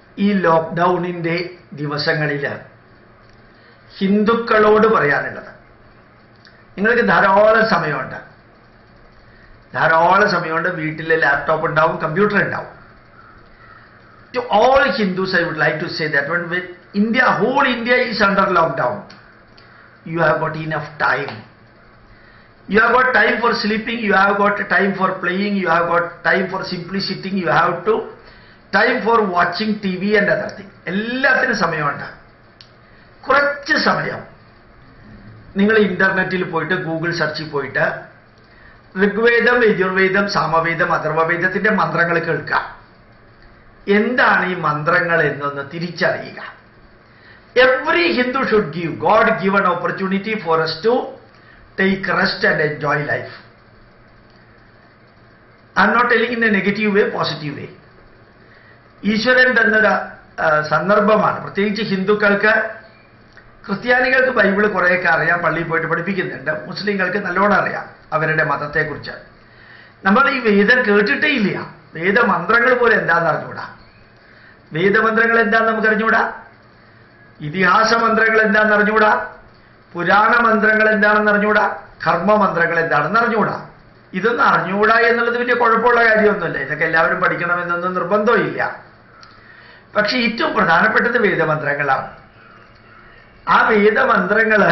ഈ ലോക്ക്ഡൗണിൻ്റെ ദിവസങ്ങളിൽ ഹിന്ദുക്കളോട് പറയാനുള്ളത് നിങ്ങൾക്ക് ധാരാളം സമയമുണ്ട് ധാരാളം സമയമുണ്ട് വീട്ടിൽ ലാപ്ടോപ്പ് ഉണ്ടാവും കമ്പ്യൂട്ടർ ഉണ്ടാവും to all Hindus, I would like to say that when with India, whole India is under lockdown, you have got enough time. You have got time for sleeping, you have got time for playing, you have got time for simply sitting, you have to time for watching TV and other thing. എല്ലാത്തിനും സമയമുണ്ട് കുറച്ച് സമയം നിങ്ങൾ ഇന്റർനെറ്റിൽ പോയിട്ട് Google സെർച്ചിൽ പോയിട്ട് ഋഗ്വേദം യജുർവേദം സാമവേദം അഥർവവേദത്തിന്റെ മന്ത്രങ്ങൾ കേൾക്കുക എന്താണ് ഈ മന്ത്രങ്ങൾ എന്നൊന്ന് തിരിച്ചറിയുക every Hindu should give god give an opportunity for us to take rest and enjoy life I am not telling in a negative way positive way ഈശ്വരൻ തന്നൊരു ആ, സന്ദർഭമാണ് പ്രത്യേകിച്ച് ഹിന്ദുക്കൾക്ക് ക്രിസ്ത്യാനികൾക്ക് ബൈബിള് കുറേയൊക്കെ അറിയാം പള്ളിയിൽ പോയിട്ട് പഠിപ്പിക്കുന്നുണ്ട് മുസ്ലിങ്ങൾക്ക് നല്ലോണം അറിയാം അവരുടെ മതത്തെക്കുറിച്ച് നമ്മൾ ഈ വേദം കേട്ടിട്ടേ ഇല്ല വേദമന്ത്രങ്ങൾ പോലെ എന്താണെന്ന് അറിഞ്ഞൂടാ വേദമന്ത്രങ്ങൾ എന്താണെന്ന് നമുക്ക് അറിഞ്ഞൂടാ ഇതിഹാസ മന്ത്രങ്ങൾ എന്താണെന്ന് അറിഞ്ഞൂടാ പുരാണ മന്ത്രങ്ങൾ എന്താണെന്ന് അറിഞ്ഞൂടാ കർമ്മമന്ത്രങ്ങൾ എന്താണെന്ന് അറിഞ്ഞൂടാ ഇതൊന്നും അറിഞ്ഞൂടാ എന്നുള്ളത് വലിയ കുഴപ്പമുള്ള കാര്യമൊന്നുമില്ല ഇതൊക്കെ എല്ലാവരും പഠിക്കണമെന്നൊന്നും നിർബന്ധമില്ല പക്ഷെ ഏറ്റവും പ്രധാനപ്പെട്ടത് വേദമന്ത്രങ്ങളാണ് ആ വേദമന്ത്രങ്ങള്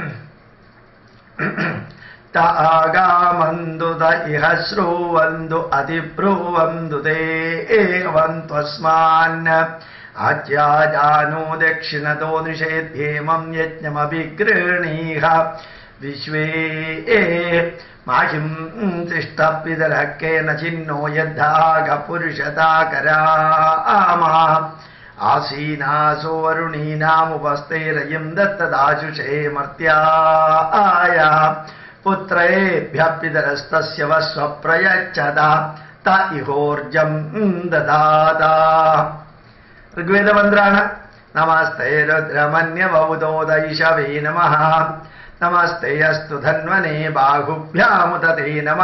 താഗാമന്തുത ഇഹ ശ്രുവന്തു അതിബ്രുവന്തു ദേവന്ത്വസ്മാൻ ആച്യാജാനോ ദക്ഷിണതോ നിഷേധ്യേമം യജ്ഞമഭിഗൃണീഹ വിശ്വേ മാഹിം തിഷ്ടപിതരക്കേന ചിന്നോ യദ്ധാഗ പുരുഷതാകരാമ ആസീനാസോ വരുണീനാമുപസ്ഥൈരയും ദത്തദാശുഷേ മർത്യായ പുത്രേഭ്യ പിതരസ്തസ്യ വസ്വപ്രയച്ഛത ത ഇഹോർജം ദദാത ഋഗ്വേദമന്ത്രാണ് നമസ്തേ രുദ്രമന്യവൗതോദൈഷവേ നമ നമസ്തേ അസ്തു ധന്വനേ ബാഹുഭ്യാമുതേ നമ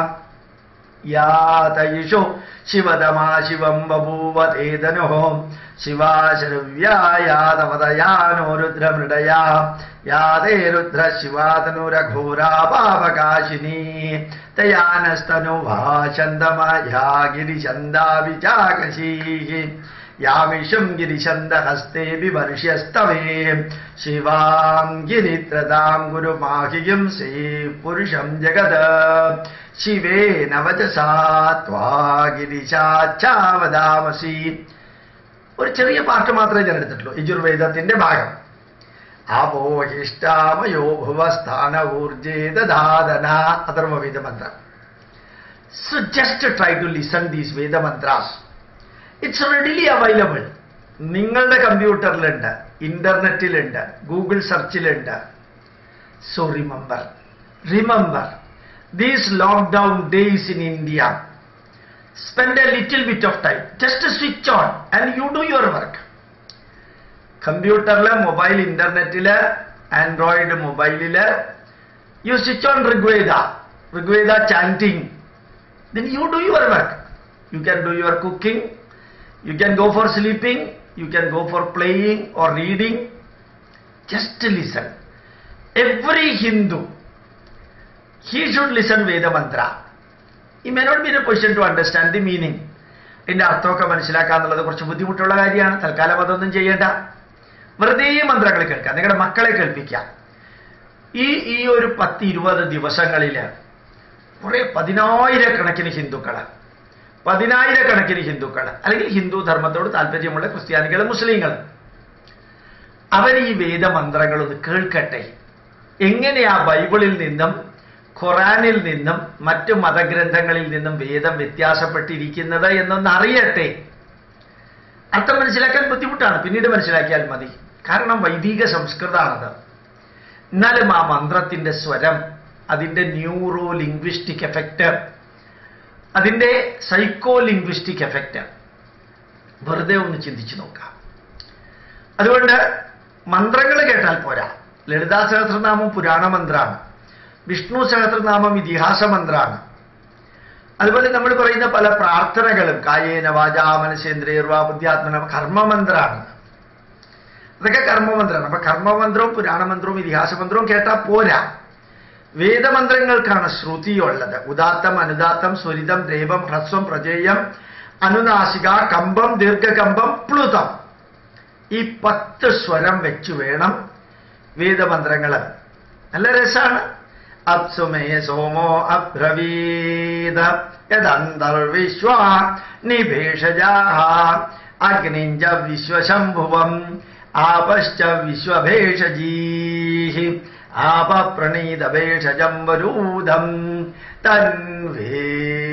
യാതയിഷു ശിവതമാ ശിവം ബഭൂവതേതനോ ശിവാശരവ്യായാതവതയാനോ രുദ്രമൃഡയാ യാതേ രുദ്ര ശിവാതനുരഘോരാ പാപകാശിനി തയാനസ്തനുഭാചന്ദമയാ ഗിരിചന്ദാവിചാകശീ യാമിഷം ഗിരിശന്തഹസ്തേ വിവർഷ്യസ്തവേ ശിവാം ഗിരിത്രതാം ഗുരുമാഹിയും ശ്രീ പുരുഷം ജഗത് ശിവേ നവചസാ ത്വാ ഗിരിശാച്ചാവതാമസി ഒരു ചെറിയ പാർട്ട് മാത്രമേ ഞാൻ എടുത്തിട്ടുള്ളൂ യജുർവേദത്തിന്റെ ഭാഗം ആപോഹിഷ്ടാമയോ ഭുവസ്ഥാന ഊർജേ ദധാതന അഥർവവേദ മന്ത്രം so just try to listen these Veda mantras it's readily available നിങ്ങളുടെ കമ്പ്യൂട്ടറിലുണ്ട് ഇന്റർനെറ്റിലുണ്ട് ഗൂഗിൾ സെർച്ചിലുണ്ട് so remember remember these lockdown days in India spend a little bit of time just switch on and you do your work കമ്പ്യൂട്ടറില് mobile ഇന്റർനെറ്റില് Android മൊബൈലില് you switch on Rigveda Rigveda chanting then you do your work you can do your cooking you can go for sleeping you can go for playing or reading just listen every hindu he should listen veda mantra he may not be in a position to understand the meaning ഇതിന്റെ അർത്ഥമൊക്കെ മനസ്സിലാക്കുക എന്നുള്ളത് കുറച്ച് ബുദ്ധിമുട്ടുള്ള കാര്യമാണ് തൽക്കാലം അതൊന്നും ചെയ്യേണ്ട വെറുതെ മന്ത്രങ്ങൾ കേൾക്കുക നിങ്ങളുടെ മക്കളെ കേൾപ്പിക്കാം ഈ ഈ ഒരു പത്ത് ഇരുപത് ദിവസങ്ങളില് കുറെ പതിനായിരക്കണക്കിന് ഹിന്ദുക്കള് പതിനായിരക്കണക്കിന് ഹിന്ദുക്കൾ അല്ലെങ്കിൽ ഹിന്ദു ധർമ്മത്തോട് താല്പര്യമുള്ള ക്രിസ്ത്യാനികൾ മുസ്ലിങ്ങൾ അവർ ഈ വേദമന്ത്രങ്ങളൊന്ന് കേൾക്കട്ടെ എങ്ങനെയാ ബൈബിളിൽ നിന്നും ഖുറാനിൽ നിന്നും മറ്റു മതഗ്രന്ഥങ്ങളിൽ നിന്നും വേദം വ്യത്യാസപ്പെട്ടിരിക്കുന്നത് എന്നൊന്ന് അറിയട്ടെ അർത്ഥം മനസ്സിലാക്കാൻ ബുദ്ധിമുട്ടാണ് പിന്നീട് മനസ്സിലാക്കിയാൽ മതി കാരണം വൈദിക സംസ്കൃതമാണത് എന്നാലും ആ മന്ത്രത്തിന്റെ സ്വരം അതിന്റെ ന്യൂറോ ലിംഗ്വിസ്റ്റിക് എഫക്റ്റ് അതിന്റെ സൈക്കോ ലിംഗ്വിസ്റ്റിക് എഫക്റ്റ് വെറുതെ ഒന്ന് ചിന്തിച്ചു നോക്കാം അതുകൊണ്ട് മന്ത്രങ്ങൾ കേട്ടാൽ പോരാ ലളിതാ സഹസ്രനാമം പുരാണ മന്ത്രമാണ് വിഷ്ണു സഹസ്രനാമം ഇതിഹാസ മന്ത്രമാണ് അതുപോലെ നമ്മൾ പറയുന്ന പല പ്രാർത്ഥനകളും കായേന വാച മനസേന്ദ്രിയർവാ ബുദ്ധ്യാത്മന കർമ്മമന്ത്രമാണ് അതൊക്കെ കർമ്മമന്ത്രമാണ് അപ്പൊ കർമ്മമന്ത്രവും പുരാണമന്ത്രവും ഇതിഹാസമന്ത്രവും കേട്ടാൽ പോരാ വേദമന്ത്രങ്ങൾക്കാണ് ശ്രുതിയുള്ളത് ഉദാത്തം അനുദാത്തം സ്വരിതം ദേവം ഹ്രസ്വം പ്രജേയം അനുനാസിക കമ്പം ദീർഘകമ്പം പ്ലുതം ഈ പത്ത് സ്വരം വെച്ച് വേണം വേദമന്ത്രങ്ങൾ നല്ല രസാണ് അപ്സുമേ സോമോ അബ്രവീത യദന്തർവിശ്വ നിഭേഷജാഹ അഗ്നിഞ്ച വിശ്വശംഭുവം ആപശ്ച വിശ്വഭേഷജീ ആപപ്രണീതഭേഷജം വരൂധം തൻവേ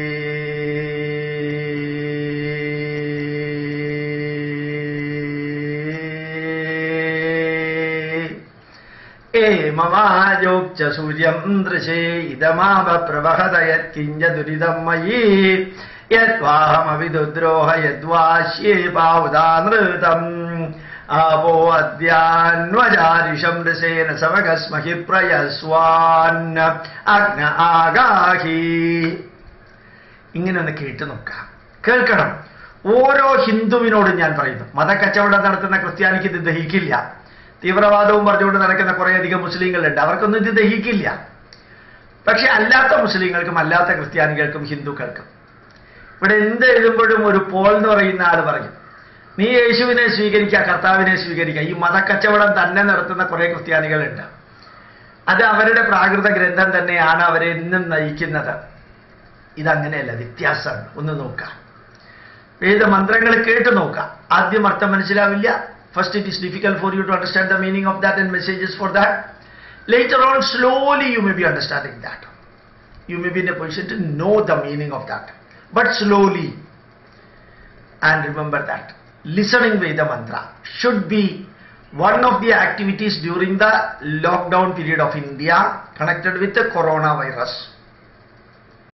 ഏമമാജോക്ച സൂര്യം ദൃശേ ഇതമാവ പ്രവഹത യത്കിഞ്ച ദുരിതം മയീ യദ്വാഹമവിദുദ്രോഹ യദ്വാശ്യേ പാവുദാനൃതം ആപോ അദ്യാന്വജാരിഷം രസേന സമകസ്മഹി പ്രയസ്വാൻ അഗ്ന ആഗാഹി ഇങ്ങനെ ഒന്ന് കേട്ടു നോക്കാം കേൾക്കണം ഓരോ ഹിന്ദുവിനോടും ഞാൻ പറയുന്നു മതക്കച്ചവടം നടത്തുന്ന ക്രിസ്ത്യാനിക്ക് ഇത് ദഹിക്കില്ല തീവ്രവാദവും പറഞ്ഞുകൊണ്ട് നടക്കുന്ന കുറേയധികം മുസ്ലിങ്ങളുണ്ട് അവർക്കൊന്നും ഇത് ദഹിക്കില്ല പക്ഷെ അല്ലാത്ത മുസ്ലിങ്ങൾക്കും അല്ലാത്ത ക്രിസ്ത്യാനികൾക്കും ഹിന്ദുക്കൾക്കും ഇവിടെ എന്ത് എഴുതുമ്പോഴും ഒരു പോൾ എന്ന് പറയുന്ന ആൾ പറയും നീ യേശുവിനെ സ്വീകരിക്കുക കർത്താവിനെ സ്വീകരിക്കുക ഈ മതക്കച്ചവടം തന്നെ നടത്തുന്ന കുറെ ക്രിസ്ത്യാനികളുണ്ട് അത് അവരുടെ പ്രാകൃത ഗ്രന്ഥം തന്നെയാണ് അവരെ എന്നും നയിക്കുന്നത് ഇതങ്ങനെയല്ല വ്യത്യാസമാണ് ഒന്ന് നോക്കാം വേദമന്ത്രങ്ങൾ കേട്ട് നോക്കാം ആദ്യം അർത്ഥം മനസ്സിലാവില്ല first it is difficult for you to understand the meaning of that and messages for that later on slowly you may be understanding that you may be in a position to know the meaning of that. But slowly, and remember that listening Veda mantra should be one of the activities during the lockdown period of India connected with the coronavirus.